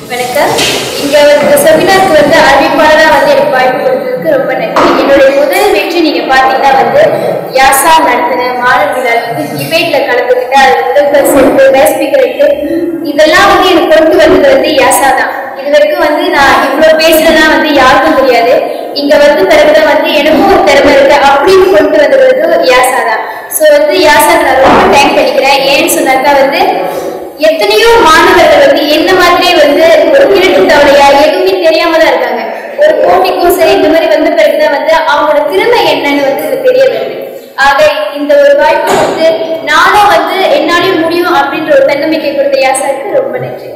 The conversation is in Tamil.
வணக்கம் இங்க வந்து செமினாருக்கு வந்து அறிவிப்பாளராக வந்து எனக்கு வாய்ப்பு கொடுத்ததுக்கு ரொம்ப நன்றி என்னுடைய முதல் வெற்றி நீங்க பாத்தீங்கன்னா வந்து யாசா நடத்தின மாணவர்கள் வந்து டிபேட்ல கலந்துக்கிட்டு அது முதல் பரிசு எடுத்து பெஸ்ட் ஸ்பீக்கர் எடுத்து இதெல்லாம் வந்து எனக்கு கொண்டு வந்தது வந்து யாசா தான் இது வரைக்கும் வந்து நான் இவ்வளவு பேசுறதா வந்து யாருக்கும் தெரியாது இங்க வந்து பிறகுதான் வந்து எனக்கும் ஒரு திறமை இருக்கு அப்படின்னு கொண்டு வந்தது வந்து யாசா தான் ஸோ வந்து யாசா நான் ரொம்ப தேங்க் பண்ணிக்கிறேன் ஏன்னு சொன்னாக்கா வந்து எத்தனையோ மாணவர்கள் வந்து என்ன மாதிரியே வந்து ஒரு திருட்டு தவளையா எதுவுமே தெரியாம தான் இருக்காங்க ஒரு போட்டிக்கும் சரி இந்த மாதிரி வந்த பிறகுதான் வந்து அவங்களோட திறமை என்னன்னு வந்து இது தெரிய வருது ஆக இந்த ஒரு வாய்ப்பு வந்து நானும் வந்து என்னாலையும் முடியும் அப்படின்ற ஒரு தன்னம்பிக்கை கொடுத்த யாசாருக்கு ரொம்ப நன்றி